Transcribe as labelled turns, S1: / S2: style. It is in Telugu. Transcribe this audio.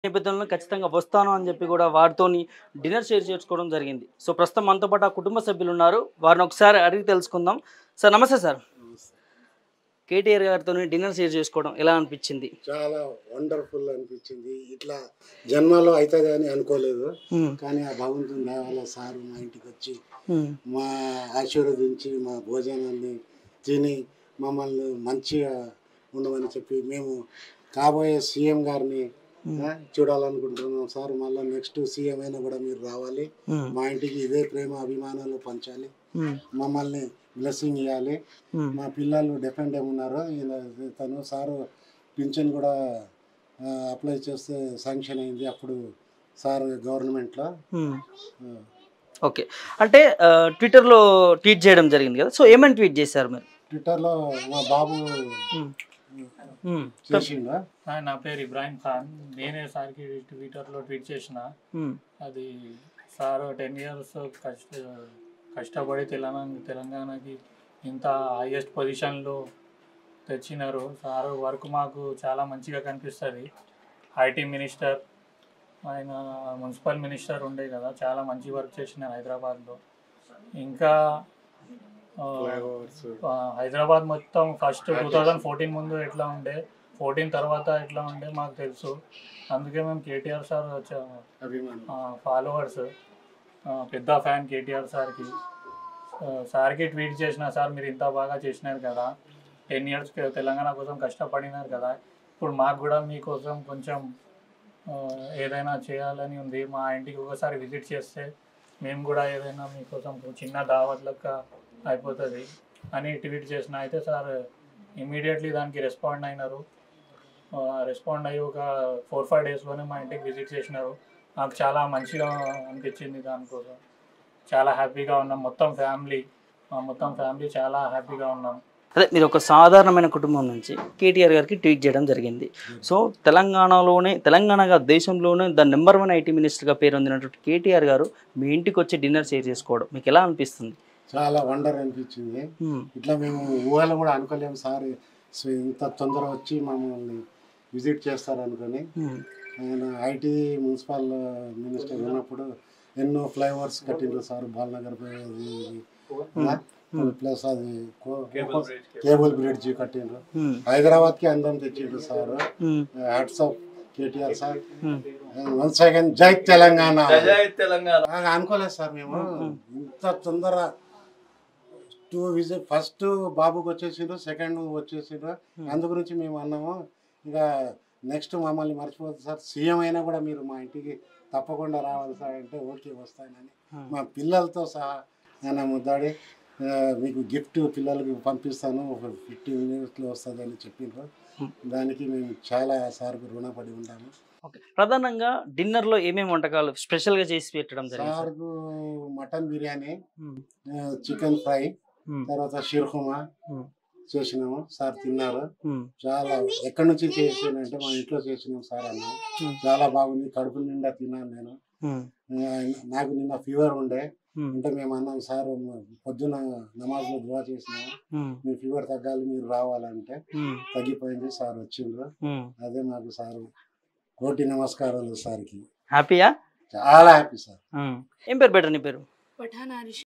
S1: నేపథ్యంలో ఖచ్చితంగా వస్తాను అని చెప్పి కూడా వారితోని డిన్నర్ షేర్ చేసుకోవడం జరిగింది సో ప్రస్తుతం మనతో పాటు ఆ కుటుంబ సభ్యులు ఉన్నారు వారిని ఒకసారి అడిగి తెలుసుకుందాం సార్ నమస్తే సార్ కేటీఆర్ గారితో డిన్నర్ షేర్ చేసుకోవడం ఎలా అనిపించింది
S2: చాలా వండర్ఫుల్ అనిపించింది ఇట్లా జన్మలో అవుతుంది అని అనుకోలేదు కానీ ఆ భగవంతుని దయ వల్ల సారు మా ఇంటికి వచ్చి మా ఆశీర్వదించి మా భోజనాన్ని తిని మమ్మల్ని మంచిగా ఉండమని చెప్పి మేము కాబోయే సీఎం గారిని ఆ, చూడాలనుకుంటున్నాం సార్ మళ్ళీ నెక్స్ట్ సీఎం అయినా కూడా మీరు రావాలి మా ఇంటికి ఇదే ప్రేమ అభిమానాలు పంచాలి మమ్మల్ని బ్లెస్సింగ్ ఇవ్వాలి మా పిల్లలు డిపెండ్ ఉన్నారు ఈయన తను సారు పింఛన్ కూడా అప్లై చేస్తే శాంక్షన్ అయింది అప్పుడు సార్ గవర్నమెంట్లో
S1: ఓకే అంటే ఆ, ట్విట్టర్లో ట్వీట్ చేయడం జరిగింది కదా సో ఏమని ట్వీట్ చేశారు మీరు
S2: ట్విట్టర్లో మా బాబు
S1: మ్మ్.
S2: చేసిండు
S3: హాయ్, నా పేరు ఇబ్రాహిం ఖాన్ నేనే సార్కి ట్విట్టర్లో ట్వీట్ చేసిన
S1: మ్మ్.
S3: అది సార్ టెన్ ఇయర్స్ కష్ట కష్టపడి తెలంగాణ తెలంగాణకి ఇంత హైయెస్ట్ పొజిషన్లో తెచ్చినారు సార్ వర్క్ మాకు చాలా మంచిగా కనిపిస్తుంది ఐటీ మినిస్టర్ ఆయన మున్సిపల్ మినిస్టర్ ఉండే కదా చాలా మంచి వర్క్ చేసినారు హైదరాబాద్లో ఇంకా ఆ, ఆ, హైదరాబాద్ మొత్తం ఫస్ట్ టూ థౌజండ్ ఫోర్టీన్ ముందు ఎట్లా ఉండే ఫోర్టీన్ తర్వాత ఎట్లా ఉండే మాకు తెలుసు అందుకే మేము కేటీఆర్ సార్ వచ్చాము
S2: అభిమానం
S3: ఫాలోవర్స్ పెద్ద ఫ్యాన్ కేటీఆర్ సార్కి ఆ, సార్కి ట్వీట్ చేసిన సార్ మీరు ఇంత బాగా చేసినారు కదా టెన్ ఇయర్స్ తెలంగాణ కోసం కష్టపడినారు కదా ఇప్పుడు మాకు కూడా మీకోసం కొంచెం ఆ, ఏదైనా చేయాలని ఉంది మా ఇంటికి ఒకసారి విజిట్ చేస్తే మేము కూడా ఏదైనా మీకోసం చిన్న దావత్ లెక్క అయిపోతుంది అని ట్వీట్ చేసిన అయితే సార్ ఇమీడియట్లీ దానికి రెస్పాండ్ అయినారు రెస్పాండ్ అయ్యి ఒక ఫోర్ ఫైవ్ డేస్లోనే మా ఇంటికి విజిట్ చేసినారు నాకు చాలా మంచిగా అనిపించింది దానికోసం చాలా హ్యాపీగా ఉన్నాం మొత్తం ఫ్యామిలీ మా మొత్తం ఫ్యామిలీ చాలా హ్యాపీగా ఉన్నాం
S1: అదే మీరు ఒక సాధారణమైన కుటుంబం నుంచి కేటీఆర్ గారికి ట్వీట్ చేయడం జరిగింది సో తెలంగాణలోనే తెలంగాణగా దేశంలోనే ద నెంబర్ వన్ ఐటీ మినిస్టర్గా పేరు పొందినటువంటి కేటీఆర్ గారు మీ ఇంటికి వచ్చి డిన్నర్ షేర్ చేసుకోవడం మీకు ఎలా అనిపిస్తుంది
S2: చాలా వండర్ అనిపించింది
S1: మ్మ్.
S2: ఇట్లా మేము ఊహలో కూడా అనుకోలేము సార్ సో ఇంత తొందర వచ్చి మమ్మల్ని విజిట్ చేస్తారు అనుకొని
S1: మ్మ్.
S2: ఆయన ఐటీ మున్సిపల్ మినిస్టర్ ఉన్నప్పుడు ఎన్నో ఫ్లైఓవర్స్ కట్టిండ్రు సార్ బాలనగర్ ప్లస్ అది కేబుల్ బ్రిడ్జ్ కట్టిండ్రు
S1: మ్మ్.
S2: హైదరాబాద్ కి అందం తెచ్చిండ్రు సార్
S1: మ్మ్.
S2: హ్యాట్స్ ఆఫ్ కేటీఆర్ సార్
S1: మ్మ్.
S2: వన్ సెకండ్ జై తెలంగాణ
S3: తెలంగాణ
S2: ఆ, అనుకోలేదు సార్ మేము ఇంత తొందర టూ విజిట్ ఫస్ట్ బాబుకి వచ్చేసిండ్రు సెకండ్ వచ్చేసిండ్రు అందు గురించి మేము అన్నాము ఇక నెక్స్ట్ మమ్మల్ని మర్చిపోతుంది సార్ సీఎం అయినా కూడా మీరు మా ఇంటికి తప్పకుండా రావాలి సార్ అంటే ఓకే వస్తానని మా పిల్లలతో సహా నేను ముద్దాడి ఆ, మీకు గిఫ్ట్ పిల్లలకి పంపిస్తాను ఒక ఫిఫ్టీన్ మినిట్స్లో వస్తుందని చెప్పిండ్రు దానికి మేము చాలా సార్కు రుణపడి ఉంటాము
S1: ఓకే ప్రధానంగా డిన్నర్లో ఏమేమి వంటకాలు స్పెషల్గా చేసి పెట్టడం జరిగింది సార్?
S2: సార్కు మటన్ బిర్యానీ
S1: మ్మ్.
S2: చికెన్ ఫ్రై
S1: మ్మ్.
S2: తర్వాత షిర్హుమా
S1: మ్మ్.
S2: చేసినాము సార్ తిన్నారు
S1: మ్మ్.
S2: చాలా ఎక్కడి నుంచి చేసానంటే మా ఇంట్లో చేసినాం సార్ అన్న
S1: మ్మ్.
S2: చాలా బాగుంది కడుపు నిండా తిన్నాను నేను
S1: మ్మ్.
S2: ఆ, నాకు నిన్న ఫీవర్ ఉండే
S1: మ్మ్.
S2: అంటే మేము అన్నాం సార్ పొద్దున నమాజ్లో దువా చేసినాము
S1: మ్మ్.
S2: మీ ఫీవర్ తగ్గాలి మీరు రావాలంటే
S1: మ్మ్.
S2: తగ్గిపోయింది సార్ వచ్చిండ్రు
S1: మ్మ్.
S2: అదే మాకు సార్ కోటి నమస్కారాలు సార్కి
S1: హ్యాపీయా
S2: చాలా హ్యాపీ సార్
S1: మ్మ్. ఏం పేరు బెటర్ నీ పేరు
S4: పఠాన్ హరీష్